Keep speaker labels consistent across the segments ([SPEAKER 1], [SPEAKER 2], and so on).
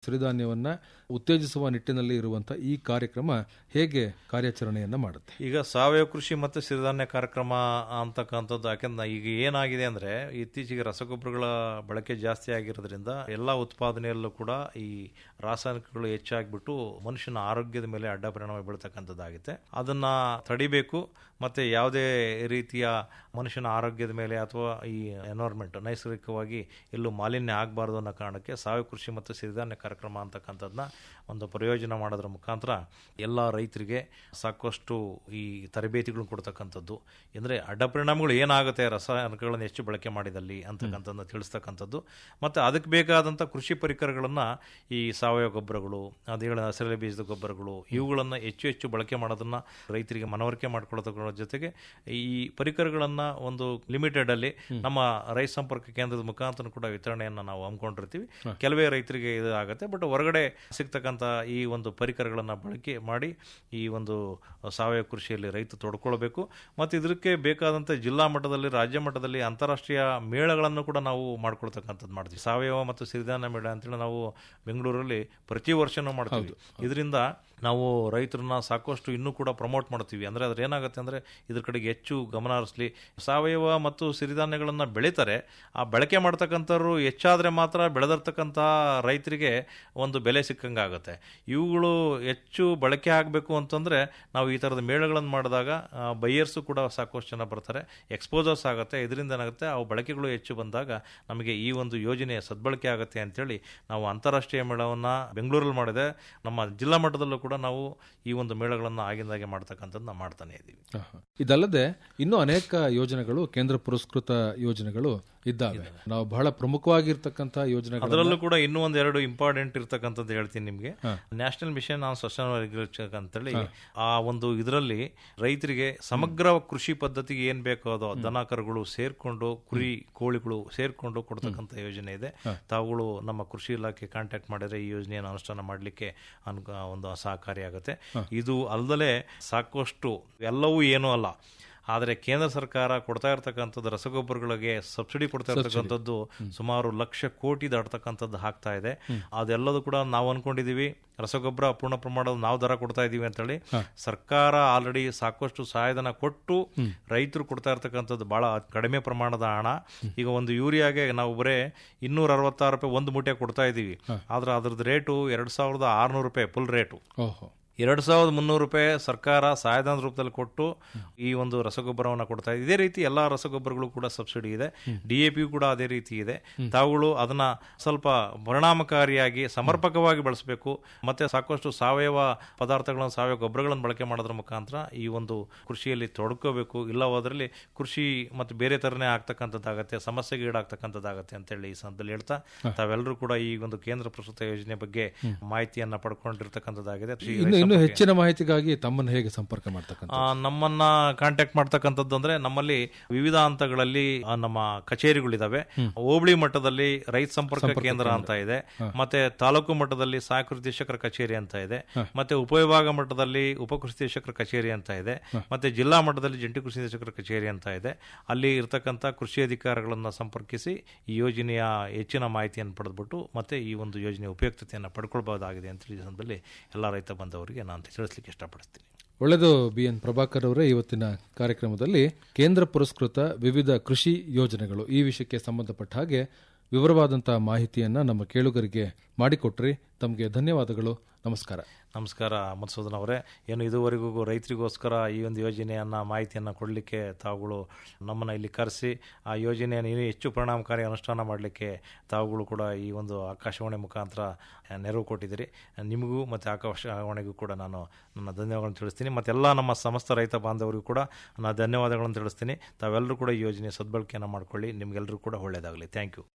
[SPEAKER 1] ಸಿರಿಧಾನ್ಯವನ್ನ ಉತ್ತೇಜಿಸುವ ನಿಟ್ಟಿನಲ್ಲಿ ಇರುವಂತಹ ಈ ಕಾರ್ಯಕ್ರಮ ಹೇಗೆ ಕಾರ್ಯಾಚರಣೆಯನ್ನ ಮಾಡುತ್ತೆ
[SPEAKER 2] ಈಗ ಸಾವಯವ ಕೃಷಿ ಮತ್ತು ಸಿರಿಧಾನ್ಯ ಕಾರ್ಯಕ್ರಮ ಅಂತಕ್ಕಂಥದ್ದು ಯಾಕೆಂದ್ರೆ ಈಗ ಏನಾಗಿದೆ ಅಂದ್ರೆ ಇತ್ತೀಚೆಗೆ ರಸಗೊಬ್ಬರಗಳ ಬಳಕೆ ಜಾಸ್ತಿ ಆಗಿರೋದ್ರಿಂದ ಎಲ್ಲ ಉತ್ಪಾದನೆಯಲ್ಲೂ ಕೂಡ ಈ ರಾಸಾಯನಿಕಗಳು ಹೆಚ್ಚಾಗ್ಬಿಟ್ಟು ಮನುಷ್ಯನ ಆರೋಗ್ಯದ ಮೇಲೆ ಅಡ್ಡ ಪರಿಣಾಮ ಬೀಳ್ತಕ್ಕಂಥದ್ದಾಗುತ್ತೆ ಅದನ್ನ ತಡಿಬೇಕು ಮತ್ತೆ ಯಾವುದೇ ರೀತಿಯ ಮನುಷ್ಯನ ಆರೋಗ್ಯದ ಮೇಲೆ ಅಥವಾ ಈ ಎನ್ವೈರ್ಮೆಂಟ್ ನೈಸರ್ಗಿಕವಾಗಿ ಎಲ್ಲೂ ಮಾಲಿನ್ಯ ಆಗಬಾರ್ದು ಅನ್ನೋ ಕಾರಣಕ್ಕೆ ಸಾವಯವ ಕೃಷಿ ಮತ್ತು ಸಿರಿಧಾನ್ಯ ಕಾರ್ಯಕ್ರಮ ಅಂತಕ್ಕಂಥದ್ದನ್ನ ಒಂದು ಪ್ರಯೋಜನ ಮಾಡೋದ್ರ ಮುಖಾಂತರ ಎಲ್ಲ ರೈತರಿಗೆ ಸಾಕಷ್ಟು ಈ ತರಬೇತಿಗಳನ್ನು ಕೊಡ್ತಕ್ಕಂಥದ್ದು ಅಂದರೆ ಅಡ್ಡ ಪರಿಣಾಮಗಳು ಏನಾಗುತ್ತೆ ರಾಸಾಯನಿಕಗಳನ್ನು ಹೆಚ್ಚು ಬಳಕೆ ಮಾಡಿದಲ್ಲಿ ಅಂತಕ್ಕಂಥದ್ದನ್ನ ತಿಳಿಸ್ತಕ್ಕಂಥದ್ದು ಮತ್ತು ಅದಕ್ಕೆ ಬೇಕಾದಂಥ ಕೃಷಿ ಪರಿಕರಗಳನ್ನು ಈ ಸಾವಯವ ಗೊಬ್ಬರಗಳು ಅದೇ ಹಸಿರೆಲೆ ಬೀಜದ ಗೊಬ್ಬರಗಳು ಇವುಗಳನ್ನು ಹೆಚ್ಚು ಹೆಚ್ಚು ಬಳಕೆ ಮಾಡೋದನ್ನ ರೈತರಿಗೆ ಮನವರಿಕೆ ಮಾಡ್ಕೊಳ್ಳೋದ್ರ ಜೊತೆಗೆ ಈ ಪರಿಕರಗಳನ್ನು ಒಂದು ಲಿಮಿಟೆಡ್ ಅಲ್ಲಿ ನಮ್ಮ ರೈತ ಸಂಪರ್ಕ ಕೇಂದ್ರದ ಮುಖಾಂತರ ಕೂಡ ವಿತರಣೆಯನ್ನು ನಾವು ಹಮ್ಮಿಕೊಂಡಿರ್ತೀವಿ ಕೆಲವೇ ರೈತರಿಗೆ ಇದು ಆಗುತ್ತೆ ಬಟ್ ಹೊರಗಡೆ ಸಿಗ್ತಕ್ಕಂಥ ಈ ಒಂದು ಪರಿಕರಗಳನ್ನು ಬಳಕೆ ಮಾಡಿ ಈ ಒಂದು ಸಾವಯವ ಕೃಷಿಯಲ್ಲಿ ರೈತ ತೊಡ್ಕೊಳ್ಬೇಕು ಮತ್ತು ಇದಕ್ಕೆ ಬೇಕಾದಂಥ ಜಿಲ್ಲಾ ಮಟ್ಟದಲ್ಲಿ ರಾಜ್ಯ ಮಟ್ಟದಲ್ಲಿ ಅಂತಾರಾಷ್ಟ್ರೀಯ ಮೇಳಗಳನ್ನು ಕೂಡ ನಾವು ಮಾಡ್ಕೊಳ್ತಕ್ಕಂಥದ್ದು ಮಾಡ್ತೀವಿ ಸಾವಯವ ಮತ್ತು ಸಿರಿಧಾನ್ಯ ಮೇಳ ಅಂತೇಳಿ ನಾವು ಬೆಂಗಳೂರಲ್ಲಿ ಪ್ರತಿ ವರ್ಷನೂ ಮಾಡ್ತೀವಿ ಇದರಿಂದ ನಾವು ರೈತರನ್ನ ಸಾಕಷ್ಟು ಇನ್ನೂ ಕೂಡ ಪ್ರಮೋಟ್ ಮಾಡ್ತೀವಿ ಅಂದರೆ ಅದ್ರ ಏನಾಗುತ್ತೆ ಅಂದರೆ ಇದ್ರ ಕಡೆಗೆ ಹೆಚ್ಚು ಗಮನ ಹರಿಸಲಿ ಸಾವಯವ ಮತ್ತು ಸಿರಿಧಾನ್ಯಗಳನ್ನು ಬೆಳೀತಾರೆ ಆ ಬಳಕೆ ಮಾಡ್ತಕ್ಕಂಥವ್ರು ಹೆಚ್ಚಾದರೆ ಮಾತ್ರ ಬೆಳೆದಿರ್ತಕ್ಕಂಥ ರೈತರಿಗೆ ಒಂದು ಬೆಲೆ ಸಿಕ್ಕಂಗಾಗುತ್ತೆ ಇವುಗಳು ಹೆಚ್ಚು ಬಳಕೆ ಆಗಬೇಕು ಅಂತಂದರೆ ನಾವು ಈ ಥರದ ಮೇಳಗಳನ್ನು ಮಾಡಿದಾಗ ಬೈಯರ್ಸು ಕೂಡ ಸಾಕಷ್ಟು ಜನ ಬರ್ತಾರೆ ಎಕ್ಸ್ಪೋಜರ್ಸ್ ಆಗುತ್ತೆ ಇದರಿಂದ ಏನಾಗುತ್ತೆ ಅವು ಬಳಕೆಗಳು ಹೆಚ್ಚು ಬಂದಾಗ ನಮಗೆ ಈ ಒಂದು ಯೋಜನೆ ಸದ್ಬಳಕೆ ಆಗುತ್ತೆ ಅಂತೇಳಿ ನಾವು ಅಂತಾರಾಷ್ಟ್ರೀಯ ಮೇಳವನ್ನು ಬೆಂಗಳೂರಲ್ಲಿ ಮಾಡಿದೆ ನಮ್ಮ ಜಿಲ್ಲಾ ಮಟ್ಟದಲ್ಲೂ ಕೂಡ ನಾವು ಈ ಒಂದು ಮೇಳಗಳನ್ನು ಆಗಿಂದಾಗೆ ಮಾಡ್ತಕ್ಕಂಥದ್ದು ಮಾಡ್ತಾನೆ ಇದ್ದೀವಿ
[SPEAKER 1] ಇದಲ್ಲದೆ ಇನ್ನೂ ಅನೇಕ ಯೋಜನೆಗಳು ಕೇಂದ್ರ ಪುರಸ್ಕೃತ ಯೋಜನೆಗಳು ಇದ್ದಾವೆ ನಾವು ಬಹಳ ಪ್ರಮುಖವಾಗಿರ್ತಕ್ಕಂಥ ಯೋಜನೆಗಳು
[SPEAKER 2] ಅದರಲ್ಲೂ ಕೂಡ ಇನ್ನೂ ಒಂದ್ ಎರಡು ಇಂಪಾರ್ಟೆಂಟ್ ಇರ್ತಕ್ಕಂಥದ್ದು ಹೇಳ್ತೀನಿ ನಿಮಗೆ national mission on sustainable agriculture ಅಂತೇಳಿ ಆ ಒಂದು ಇದರಲ್ಲಿ ರೈತರಿಗೆ ಸಮಗ್ರ ಕೃಷಿ ಪದ್ಧತಿಗೆ ಏನ್ ಬೇಕೋ ಅದು ದನ ಕರುಗಳು ಸೇರ್ಕೊಂಡು ಕುರಿ ಕೋಳಿಗಳು ಸೇರ್ಕೊಂಡು ಕೊಡ್ತಕ್ಕಂಥ ಯೋಜನೆ ಇದೆ ತಾವುಗಳು ನಮ್ಮ ಕೃಷಿ ಇಲಾಖೆ ಕಾಂಟ್ಯಾಕ್ಟ್ ಮಾಡಿದ್ರೆ ಈ ಯೋಜನೆಯನ್ನು ಅನುಷ್ಠಾನ ಮಾಡಲಿಕ್ಕೆ ಅನುಕ ಒಂದು ಸಹಕಾರಿಯಾಗುತ್ತೆ ಇದು ಅಲ್ಲದೆ ಸಾಕಷ್ಟು ಎಲ್ಲವೂ ಏನೂ ಅಲ್ಲ ಆದರೆ ಕೇಂದ್ರ ಸರ್ಕಾರ ಕೊಡ್ತಾ ಇರ್ತಕ್ಕಂಥದ್ದು ರಸಗೊಬ್ಬರಗಳಿಗೆ ಸಬ್ಸಿಡಿ ಕೊಡ್ತಾ ಇರ್ತಕ್ಕಂಥದ್ದು ಸುಮಾರು ಲಕ್ಷ ಕೋಟಿ ದಾಟ್ತಕ್ಕಂಥದ್ದು ಹಾಕ್ತಾ ಇದೆ ಅದೆಲ್ಲದೂ ಕೂಡ ನಾವು ಅನ್ಕೊಂಡಿದೀವಿ ರಸಗೊಬ್ಬರ ಪೂರ್ಣ ಪ್ರಮಾಣದ ನಾವು ದರ ಕೊಡ್ತಾ ಇದೀವಿ ಅಂತೇಳಿ ಸರ್ಕಾರ ಆಲ್ರೆಡಿ ಸಾಕಷ್ಟು ಸಹಾಯಧನ ಕೊಟ್ಟು ರೈತರು ಕೊಡ್ತಾ ಇರ್ತಕ್ಕಂಥದ್ದು ಬಹಳ ಕಡಿಮೆ ಪ್ರಮಾಣದ ಹಣ ಈಗ ಒಂದು ಯೂರಿಯಾಗೆ ನಾವು ಬರೇ ಇನ್ನೂರ ಅರವತ್ತಾರು ರೂಪಾಯಿ ಒಂದು ಮೂಟೆ ಕೊಡ್ತಾ ಇದೀವಿ ಆದ್ರೆ ಅದ್ರದ್ದು ರೇಟು ಎರಡ್ ಸಾವಿರದ ಆರ್ನೂರು ರೂಪಾಯಿ ಫುಲ್ ರೇಟು
[SPEAKER 1] ಓಹೋ
[SPEAKER 2] ಎರಡು ಸಾವಿರದ ಮುನ್ನೂರು ರೂಪಾಯಿ ಸರ್ಕಾರ ಸಹಾಯಧನದ ರೂಪದಲ್ಲಿ ಕೊಟ್ಟು ಈ ಒಂದು ರಸಗೊಬ್ಬರವನ್ನು ಕೊಡ್ತಾ ಇದೆ ಇದೇ ರೀತಿ ಎಲ್ಲಾ ರಸಗೊಬ್ಬರಗಳು ಕೂಡ ಸಬ್ಸಿಡಿ ಇದೆ ಡಿಎಪಿ ಕೂಡ ಅದೇ ರೀತಿ ಇದೆ ತಾವುಗಳು ಅದನ್ನ ಸ್ವಲ್ಪ ಪರಿಣಾಮಕಾರಿಯಾಗಿ ಸಮರ್ಪಕವಾಗಿ ಬಳಸಬೇಕು ಮತ್ತೆ ಸಾಕಷ್ಟು ಸಾವಯವ ಪದಾರ್ಥಗಳನ್ನು ಸಾವಯವ ಗೊಬ್ಬರಗಳನ್ನು ಬಳಕೆ ಮಾಡೋದ್ರ ಮುಖಾಂತರ ಈ ಒಂದು ಕೃಷಿಯಲ್ಲಿ ತೊಡ್ಕೋಬೇಕು ಇಲ್ಲ ಹೋದ್ರಲ್ಲಿ ಕೃಷಿ ಮತ್ತು ಬೇರೆ ತರನೇ ಆಗ್ತಕ್ಕಂಥದ್ದಾಗತ್ತೆ ಸಮಸ್ಯೆಗೆ ಈಡಾಗ್ತಕ್ಕಂಥದ್ದಾಗತ್ತೆ ಅಂತೇಳಿ ಈ ಸಂದರ್ಭದಲ್ಲಿ ಹೇಳ್ತಾ ತಾವೆಲ್ಲರೂ ಕೂಡ ಈ ಒಂದು ಕೇಂದ್ರ ಪ್ರಸ್ತುತ ಯೋಜನೆ ಬಗ್ಗೆ ಮಾಹಿತಿಯನ್ನ ಪಡ್ಕೊಂಡಿರ್ತಕ್ಕಂಥದ್ದಾಗಿದೆ
[SPEAKER 1] ಇನ್ನು ಇನ್ನು ಹೆಚ್ಚಿನ ಮಾಹಿತಿಗಾಗಿ ತಮ್ಮನ್ನು ಹೇಗೆ ಸಂಪರ್ಕ ಮಾಡ್ತಕ್ಕಂಥ
[SPEAKER 2] ಆ, ನಮ್ಮನ್ನ ಕಾಂಟ್ಯಾಕ್ಟ್ ಮಾಡ್ತಕ್ಕಂಥದ್ದು ಅಂದ್ರೆ ನಮ್ಮಲ್ಲಿ ವಿವಿಧ ಹಂತಗಳಲ್ಲಿ ಆ, ನಮ್ಮ ಕಚೇರಿಗಳಿದಾವೆ ಹೋಬಳಿ ಮಟ್ಟದಲ್ಲಿ ರೈತ ಸಂಪರ್ಕ ಕೇಂದ್ರ ಅಂತ ಇದೆ ಮತ್ತೆ ತಾಲೂಕು ಮಟ್ಟದಲ್ಲಿ ಸಹಾಯಕ ಕೃಷಿ ನಿರ್ದೇಶಕರ ಕಚೇರಿ ಅಂತ ಇದೆ ಮತ್ತೆ ಉಪವಿಭಾಗ ಮಟ್ಟದಲ್ಲಿ ಉಪ ಕೃಷಿ ನಿರ್ದೇಶಕರ ಕಚೇರಿ ಅಂತ ಇದೆ ಮತ್ತೆ ಜಿಲ್ಲಾ ಮಟ್ಟದಲ್ಲಿ ಜಂಟಿ ಕೃಷಿ ನಿರ್ದೇಶಕರ ಕಚೇರಿ ಅಂತ ಇದೆ ಅಲ್ಲಿ ಇರ್ತಕ್ಕಂಥ ಕೃಷಿ ಅಧಿಕಾರಿಗಳನ್ನ ಸಂಪರ್ಕಿಸಿ ಈ ಯೋಜನೆಯ ಹೆಚ್ಚಿನ ಮಾಹಿತಿಯನ್ನು ಪಡೆದ್ಬಿಟ್ಟು ಮತ್ತೆ ಈ ಒಂದು ಯೋಜನೆಯ ಉಪಯುಕ್ತತೆಯನ್ನು ಪಡ್ಕೊಳ್ಬಹುದಾಗಿದೆ ಅಂತ ಈ ಸಂದರ್ಭದಲ್ಲಿ ಎಲ್ಲ ರೈತ ಬಂದವರಿಗೆ ನಾನು ತಿಳಿಸ್ಲಿಕ್ಕೆ ಇಷ್ಟಪಡಿಸ್ತೀನಿ
[SPEAKER 1] ಒಳ್ಳೆಯದು ಬಿ ಎನ್ ಪ್ರಭಾಕರ್ ಅವರೇ ಇವತ್ತಿನ ಕಾರ್ಯಕ್ರಮದಲ್ಲಿ ಕೇಂದ್ರ ಪುರಸ್ಕೃತ ವಿವಿಧ ಕೃಷಿ ಯೋಜನೆಗಳು ಈ ವಿಷಯಕ್ಕೆ ಸಂಬಂಧಪಟ್ಟ ಹಾಗೆ ವಿವರವಾದಂತಹ ಮಾಹಿತಿಯನ್ನ ನಮ್ಮ ಕೇಳುಗರಿಗೆ ಮಾಡಿಕೊಟ್ರಿ ತಮಗೆ ಧನ್ಯವಾದಗಳು ನಮಸ್ಕಾರ
[SPEAKER 2] ನಮಸ್ಕಾರ ಮಧುಸೂದನ್ ಅವರೇ ಏನು ಇದುವರೆಗೂ ರೈತರಿಗೋಸ್ಕರ ಈ ಒಂದು ಯೋಜನೆಯನ್ನ ಮಾಹಿತಿಯನ್ನು ಕೊಡಲಿಕ್ಕೆ ತಾವುಗಳು ನಮ್ಮನ್ನು ಇಲ್ಲಿ ಕರೆಸಿ ಆ ಯೋಜನೆಯನ್ನು ಇನ್ನೂ ಹೆಚ್ಚು ಪರಿಣಾಮಕಾರಿ ಅನುಷ್ಠಾನ ಮಾಡಲಿಕ್ಕೆ ತಾವುಗಳು ಕೂಡ ಈ ಒಂದು ಆಕಾಶವಾಣಿ ಮುಖಾಂತರ ನೆರವು ಕೊಟ್ಟಿದ್ದೀರಿ ನಿಮಗೂ ಮತ್ತು ಆಕಾಶವಾಣಿಗೂ ಕೂಡ ನಾನು ನನ್ನ ಧನ್ಯವಾದಗಳನ್ನು ತಿಳಿಸ್ತೀನಿ ಮತ್ತೆಲ್ಲ ನಮ್ಮ ಸಮಸ್ತ ರೈತ ಬಾಂಧವರಿಗೂ ಕೂಡ ನಾನು ಧನ್ಯವಾದಗಳನ್ನು ತಿಳಿಸ್ತೀನಿ ತಾವೆಲ್ಲರೂ ಕೂಡ ಈ ಯೋಜನೆ ಸದ್ಬಳಕೆಯನ್ನು ಮಾಡ್ಕೊಳ್ಳಿ ನಿಮಗೆಲ್ಲರೂ ಕೂಡ ಒಳ್ಳೆಯದಾಗಲಿ ಥ್ಯಾಂಕ್ ಯು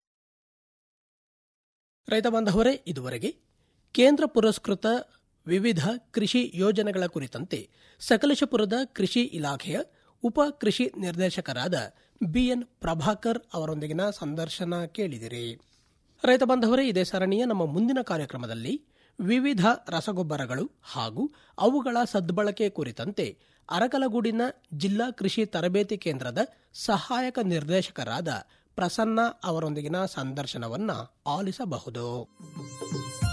[SPEAKER 3] ರೈತ ಬಾಂಧವರೇ ಇದುವರೆಗೆ ಕೇಂದ್ರ ಪುರಸ್ಕೃತ ವಿವಿಧ ಕೃಷಿ ಯೋಜನೆಗಳ ಕುರಿತಂತೆ ಸಕಲೇಶಪುರದ ಕೃಷಿ ಇಲಾಖೆಯ ಉಪ ಕೃಷಿ ನಿರ್ದೇಶಕರಾದ ಬಿಎನ್ ಪ್ರಭಾಕರ್ ಅವರೊಂದಿಗಿನ ಸಂದರ್ಶನ ಕೇಳಿದಿರಿ ರೈತ ಬಾಂಧವರೇ ಇದೇ ಸರಣಿಯ ನಮ್ಮ ಮುಂದಿನ ಕಾರ್ಯಕ್ರಮದಲ್ಲಿ ವಿವಿಧ ರಸಗೊಬ್ಬರಗಳು ಹಾಗೂ ಅವುಗಳ ಸದ್ಬಳಕೆ ಕುರಿತಂತೆ ಅರಕಲಗೂಡಿನ ಜಿಲ್ಲಾ ಕೃಷಿ ತರಬೇತಿ ಕೇಂದ್ರದ ಸಹಾಯಕ ನಿರ್ದೇಶಕರಾದ ಪ್ರಸನ್ನ ಅವರೊಂದಿಗಿನ ಸಂದರ್ಶನವನ್ನ ಆಲಿಸಬಹುದು